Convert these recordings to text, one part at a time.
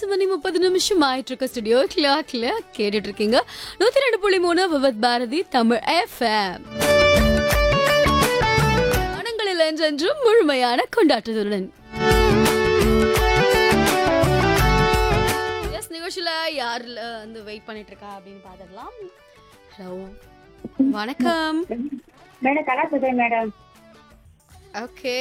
மணி முப்பது நிமிஷம் ஆயிட்டு இருக்க ஸ்டுடியோ கிளாக்ல கேட்டுட்டு இருக்கீங்க நூத்தி ரெண்டு புள்ளி மூணு விவத் பாரதி தமிழ் எஃப்எம் மனங்களில் என்றென்றும் முழுமையான கொண்டாட்டத்துடன் எஸ் நிகழ்ச்சியில யாருல வந்து வெயிட் பண்ணிட்டு இருக்கா அப்படின்னு பாத்துடலாம் ஹலோ வணக்கம் madam Kala Sudhan madam okay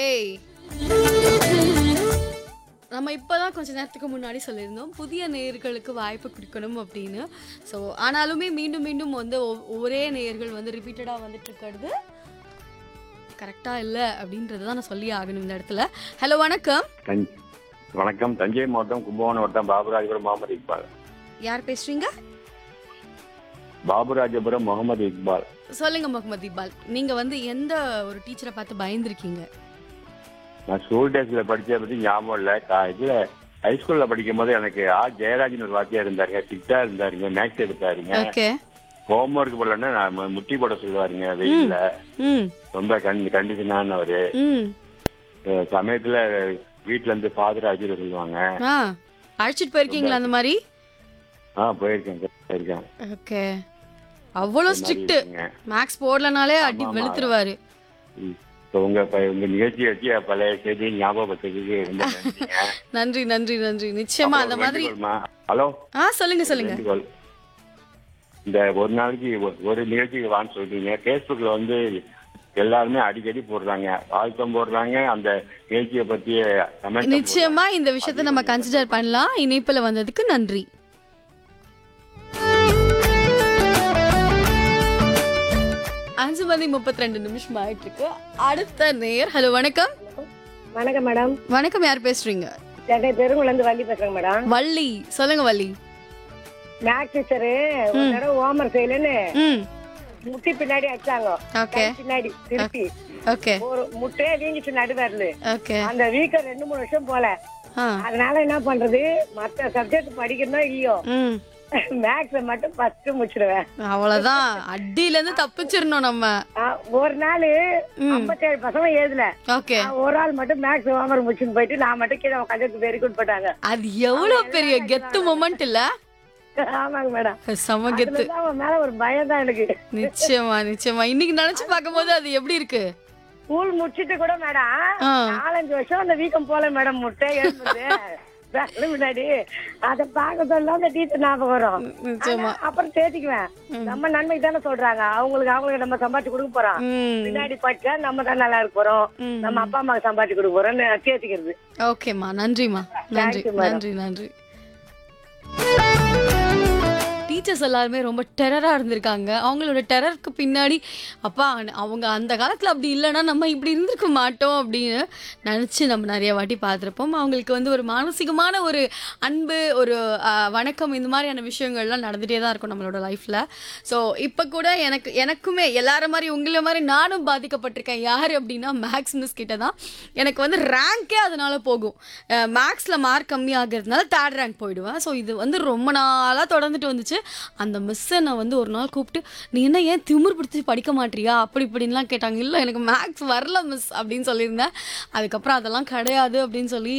நம்ம இப்போதான் கொஞ்ச நேரத்துக்கு முன்னாடி சொல்லியிருந்தோம் புதிய நேயர்களுக்கு வாய்ப்பு கொடுக்கணும் அப்படின்னு ஸோ ஆனாலுமே மீண்டும் மீண்டும் வந்து ஒ- ஒரே நேயர்கள் வந்து ரிப்பீட்டடாக வந்துட்டு இருக்கிறது கரெக்டாக இல்லை அப்படின்றத தான் நான் சொல்லி ஆகணும் இந்த இடத்துல ஹலோ வணக்கம் தஞ்- வணக்கம் தஞ்சை மாவட்டம் கும்பகோணம் வட்டம் பாபுராஜபுரம் முகமது இக்பால் யார் பேசுறீங்க பாபுராஜபுரம் முகமது இக்பால் சொல்லுங்க முகமது இக்பால் நீங்க வந்து எந்த ஒரு டீச்சரை பார்த்து பயந்துருக்கீங்க நான் ஸ்கூல் டேஸ்ல படிச்சத பத்தி ஞாபகம் இல்ல கா- இதுல ஹைஸ்கூல்ல படிக்கும் போது எனக்கு ஆர் ஜெயராஜன் ஒரு வாத்தியா இருந்தாருங்க ஸ்ட்ரிக்டா இருந்தாருங்க மேக்ஸ் எடுத்தாருங்க ஓகே ஹோம்ஒர்க் போடலன்னா நான் மு- முட்டி போட சொல்லுவாருங்க வெயில்ல ம் ரொம்ப கண் கண்டிஷனானவரு ம் அஹ் சமயத்துல வீட்ல இருந்து ஃபாதர் அஜிர சொல்லுவாங்க ஆ அழைச்சிட்டு போயிருக்கீங்களா அந்த மாதிரி ஆ போயிருக்கேன் போயிருக்கேன் ஓகே அவ்வளோ ஸ்ட்ரிக்ட் இருக்குங்க. மேக்ஸ் போடலனாலே அடி ஆமா, ஆமா. வெளுத்துருவாரு ம். இப்ப உங்க ப- உங்க நிகழ்ச்சி வச்சு பழைய செய்தி ஞாபகப்படுத்துறதுக்கு ரொம்ப நன்றிங்க நன்றி நன்றி நன்றி நிச்சயமா அந்த மாதிரி ஹலோ ஆ சொல்லுங்க சொல்லுங்க வேண்டுகோள். இந்த ஒரு நாளைக்கு ஒ- ஒரு நிகழ்ச்சிக்கு வான்னு சொல்றீங்க பேஸ்புக்ல வந்து எல்லாருமே அடிக்கடி போடுறாங்க வாழ்த்தம் போடுறாங்க அந்த நிகழ்ச்சியை பத்திய கமெண்ட் நிச்சயமா இந்த விஷயத்தை நம்ம கன்சிடர் பண்ணலாம் இணைப்புல வந்ததுக்கு நன்றி அஞ்சு மணி முப்பத்தி ரெண்டு நிமிஷம் ஆயிட்டு இருக்கு அடுத்த நேர் ஹலோ வணக்கம் வணக்கம் மேடம் வணக்கம் யார் பேசுறீங்க சென்னை பெருங்குளந்து வள்ளி பேசுறேங்க மேடம் வள்ளி சொல்லுங்க வள்ளி மேக்ஸ் டீச்சரு ஒரு தடவை ஹோம்ஒர்க் செய்யலன்னு ம் முட்டி பின்னாடி அடிச்சாங்க ஓகே கை பின்னாடி திருப்பி ஓகே ஒரு முட்டையே வீங்கிச்சு நடுவரல ஓகே அந்த வீக்கம் ரெண்டு மூணு வருஷம் போல ஆ அதனால என்ன பண்றது மத்த சப்ஜெக்ட் படிக்கணும் இல்லையோ ம் மேக்ஸ மட்டும் ஃபர்ஸ்ட் முடிச்சிடுவேன் அவ்வளவுதான் அடியில இருந்து தப்பிச்சிடணும் நம்ம ஆ, ஒரு நாள் ஐம்பத்தேழு பசங்க எழுதல ஓகே நான் ஒரு ஆள் மட்டும் மேக்ஸ் ஹோம்ஒர்க் முடிச்சுன்னு போயிட்டு நான் மட்டும் கீழே உட்காந்து வெரி குட் போட்டாங்க அது எவ்வளவு பெரிய கெத்து மொமெண்ட் இல்ல ஆமாங்க மேடம் செம கெத்து அதுலதான் அவன் மேல ஒரு பயம் தான் எனக்கு நிச்சயமா நிச்சயமா இன்னைக்கு நினைச்சு பார்க்கும்போது அது எப்படி இருக்கு ஸ்கூல் முடிச்சிட்டு கூட மேடம் ஆ. நாலஞ்சு வருஷம் அந்த வீக்கம் போல மேடம் முட்டை எழுந்தது பேக்ல முன்னாடி அத பார்க்க சொல்ல அந்த டீச்சர் ஞாபகம் வரும் நிச்சயமா ஆனா, அப்புறம் சேர்த்துக்குவேன் நம்ம நன்மைக்கு தானே சொல்றாங்க அவங்களுக்கு அவங்களுக்கு நம்ம சம்பாதிச்சு கொடுக்க போறோம் ம் பின்னாடி படிச்சா நம்ம தான் நல்லா இருக்க போறோம் ம். நம்ம அப்பா அம்மாவுக்கு சம்பாதிச்சு கொடுக்க போறோம்னு சேர்த்துக்கிறது ஓகேம்மா நன்றிம்மா நன்றி Thank you, madam. நன்றி நன்றி டீச்சர்ஸ் எல்லாருமே ரொம்ப டெரரா இருந்திருக்காங்க அவங்களோட டெரருக்கு பின்னாடி அப்பா அவங்க அந்த காலத்துல அப்படி இல்லைன்னா நம்ம இப்படி இருந்திருக்க மாட்டோம் அப்படின்னு நினச்சி நம்ம நிறைய வாட்டி பார்த்துருப்போம் அவங்களுக்கு வந்து ஒரு மானசீகமான ஒரு அன்பு ஒரு ஆஹ், வணக்கம் இந்த மாதிரியான விஷயங்கள்லாம் நடந்துகிட்டே தான் இருக்கும் நம்மளோட லைஃப்பில் ஸோ இப்போ கூட எனக்கு எனக்குமே எல்லார மாதிரி உங்களை மாதிரி நானும் பாதிக்கப்பட்டிருக்கேன் யார் அப்படின்னா மேக்ஸ் மிஸ் கிட்ட தான் எனக்கு வந்து ரேங்க்கே அதனால போகும் மேக்ஸில் மார்க் கம்மி ஆகிறதுனால தேர்ட் ரேங்க் போயிடுவேன் ஸோ இது வந்து ரொம்ப நாளாக தொடர்ந்துட்டு வந்துச்சு அந்த மிஸ்ஸை நான் வந்து ஒரு நாள் கூப்பிட்டு நீ என்ன ஏன் திமிர் பிடிச்சி படிக்க மாட்டியா அப்படி இப்படின்லாம் கேட்டாங்க இல்லை எனக்கு மேக்ஸ் வரல மிஸ் அப்படின்னு சொல்லியிருந்தேன் அதுக்கப்புறம் அதெல்லாம் கிடையாது அப்படின்னு சொல்லி